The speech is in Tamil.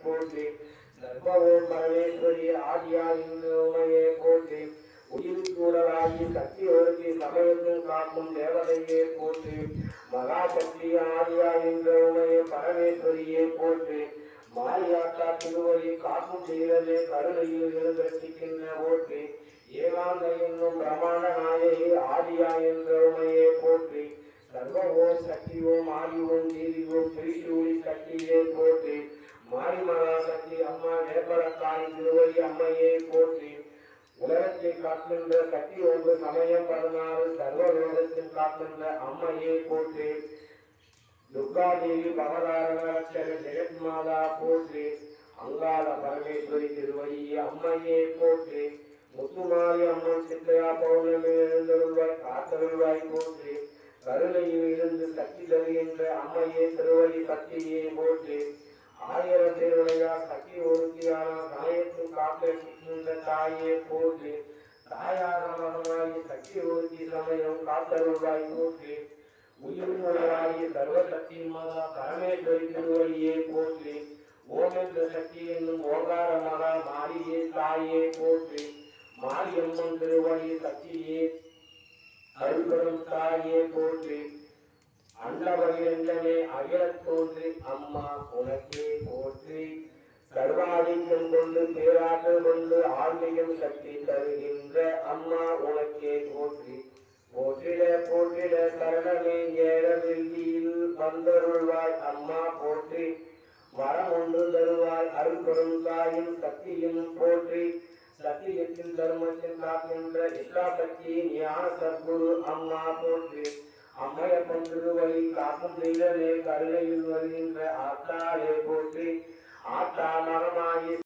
போற்றி சர்வவோம் பரமேஸ்வரி ஆதியாயின் உமையே போற்றி உயிர் சூழலாகி சக்தி ஒருத்தி சமயத்தில் காக்கும் தேவதையே போற்றி மகாசக்தி ஆதியா என்ற உமையே பரமேஸ்வரியே போற்றி மாரியாத்தா திருவடி காக்கும் செய்வதே கருணையில் எழுந்திருக்கின்ற போற்றி ஏகாந்த என்னும் பிரமாண நாயகி ஆதியா என்ற உமையே போற்றி சர்வ ஓம் சக்தி ஓம் ஆதி ஓம் தேவி ஓம் திரிசூலி சக்தியே போற்றி மாரிமகா சக்தி அம்மா நேபலக்காய் திருவடி அம்மையே போற்றி உலகத்தை காக்கின்ற சக்தி ஒன்று சமயம் பதினாறு சர்வ லோகத்தில் காக்கின்ற அம்மையே போற்றி துர்காதேவி பவதாரணாட்சர ஜெகன்மாதா போற்றி அங்காள பரமேஸ்வரி திருவடி அம்மையே போற்றி முத்துமாரி அம்மன் சித்தையா பௌர்ணமி எழுந்தருள்வாய் காத்தருள்வாய் போற்றி கருணையில் இருந்து சக்தி தருகின்ற அம்மையே திருவடி சக்தியே போற்றி ஆயிரம் திருவிளையா சக்தி ஒருத்தியான சமயத்தில் காக்கின்ற தாயே போற்றி தாயாரமாகி சக்தி ஒருத்தி சமயம் காத்தருள்வாய் போற்றி உயிர்மொழியாகி சர்வசக்தி மாதா பரமேஸ்வரி திருவடியே போற்றி ஓமென்ற சக்தி என்னும் ஓங்காரமாக மாரியே தாயே போற்றி மாரியம்மன் திருவடி சக்தியே அருள்பெரும் தாயே போற்றி அண்டவரி என்றனே அகிலத் தோன்றி அம்மா உனக்கே போற்றி சர்வாதிக்கம் கொண்டு பேராற்றல் கொண்டு ஆன்மீகம் சக்தி தருகின்ற அம்மா உனக்கே போற்றி போற்றிட போற்றிட சரணமே ஏழவில் வந்தருள்வாய் அம்மா போற்றி வரம் ஒன்று தருவாய் அருள்பெரும் தாயும் சக்தியும் போற்றி சத்தியத்தின் தர்மத்தில் காக்கின்ற இஸ்லா சக்தியின் ஞான சத்குரு அம்மா போற்றி அம்மையப்பன் திருவழி காக்கும் தெய்வமே கருணையில் வருகின்ற ஆத்தாளே போற்றி